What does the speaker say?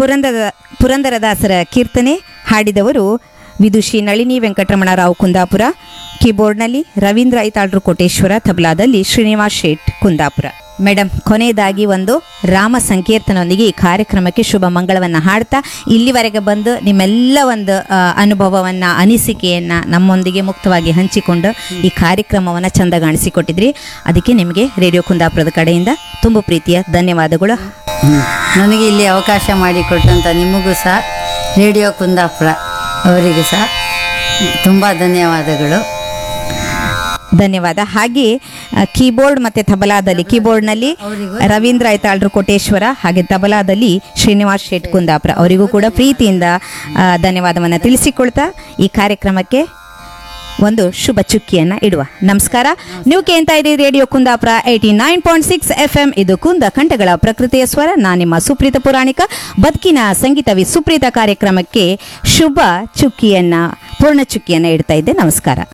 ಪುರಂದರ ಪುರಂದರದಾಸರ ಕೀರ್ತನೆ ಹಾಡಿದವರು ವಿದುಷಿ ನಳಿನಿ ವೆಂಕಟರಮಣರಾವ್ ಕುಂದಾಪುರ ಕೀಬೋರ್ಡ್ನಲ್ಲಿ ರವೀಂದ್ರ ಐತಾಳ್ರು ಕೋಟೇಶ್ವರ ತಬಲಾದಲ್ಲಿ ಶ್ರೀನಿವಾಸ್ ಶೇಟ್ ಕುಂದಾಪುರ ಮೇಡಮ್ ಕೊನೆಯದಾಗಿ ಒಂದು ರಾಮ ಸಂಕೀರ್ತನೊಂದಿಗೆ ಈ ಕಾರ್ಯಕ್ರಮಕ್ಕೆ ಶುಭ ಮಂಗಳವನ್ನು ಹಾಡ್ತಾ ಇಲ್ಲಿವರೆಗೆ ಬಂದು ನಿಮ್ಮೆಲ್ಲ ಒಂದು ಆ, ಅನುಭವವನ್ನ ಅನಿಸಿಕೆಯನ್ನ ನಮ್ಮೊಂದಿಗೆ ಮುಕ್ತವಾಗಿ ಹಂಚಿಕೊಂಡು ಈ ಕಾರ್ಯಕ್ರಮವನ್ನು ಚಂದಗಾಣಿಸಿಕೊಟ್ಟಿದ್ರಿ ಅದಕ್ಕೆ ನಿಮಗೆ ರೇಡಿಯೋ ಕುಂದಾಪುರದ ಕಡೆಯಿಂದ ತುಂಬ ಪ್ರೀತಿಯ ಧನ್ಯವಾದಗಳು ಹ್ಮ್. ನನಗೆ ಇಲ್ಲಿ ಅವಕಾಶ ಮಾಡಿಕೊಟ್ಟಂಥ ನಿಮಗೂ ಸಹ ರೇಡಿಯೋ ಕುಂದಾಪುರ ಅವರಿಗೂ ಸಹ ತುಂಬ ಧನ್ಯವಾದಗಳು ಧನ್ಯವಾದ ಹಾಗೆ ಆ, ಕೀಬೋರ್ಡ್ ಮತ್ತೆ ತಬಲಾದಲ್ಲಿ ಕೀಬೋರ್ಡ್ನಲ್ಲಿ ರವೀಂದ್ರ ಐತಾಳ್ರು ಕೋಟೇಶ್ವರ ಹಾಗೆ ತಬಲಾದಲ್ಲಿ ಶ್ರೀನಿವಾಸ್ ಶೆಟ್ ಕುಂದಾಪುರ ಅವರಿಗೂ ಕೂಡ ಪ್ರೀತಿಯಿಂದ ಆ, ಧನ್ಯವಾದವನ್ನು ತಿಳಿಸಿಕೊಳ್ತಾ ಈ ಕಾರ್ಯಕ್ರಮಕ್ಕೆ ಒಂದು ಶುಭ ಚುಕ್ಕಿಯನ್ನ ಇಡುವ ನಮಸ್ಕಾರ ನೀವು ಕೇಳ್ತಾ ಇದ್ದೀರಿ radio Kundapura eighty nine point six F M ಇದು ಕುಂದ ಕಂಠಗಳ ಪ್ರಕೃತಿಯ ಸ್ವರ ನಾನು ನಿಮ್ಮ ಸುಪ್ರೀತ ಪುರಾಣಿಕ ಬದುಕಿನ ಸಂಗೀತವಿ ಸುಪ್ರೀತ ಕಾರ್ಯಕ್ರಮಕ್ಕೆ ಶುಭ ಚುಕ್ಕಿಯನ್ನ ಪೂರ್ಣ ಚುಕ್ಕಿಯನ್ನ ಇಡ್ತಾ ಇದ್ದೆ ನಮಸ್ಕಾರ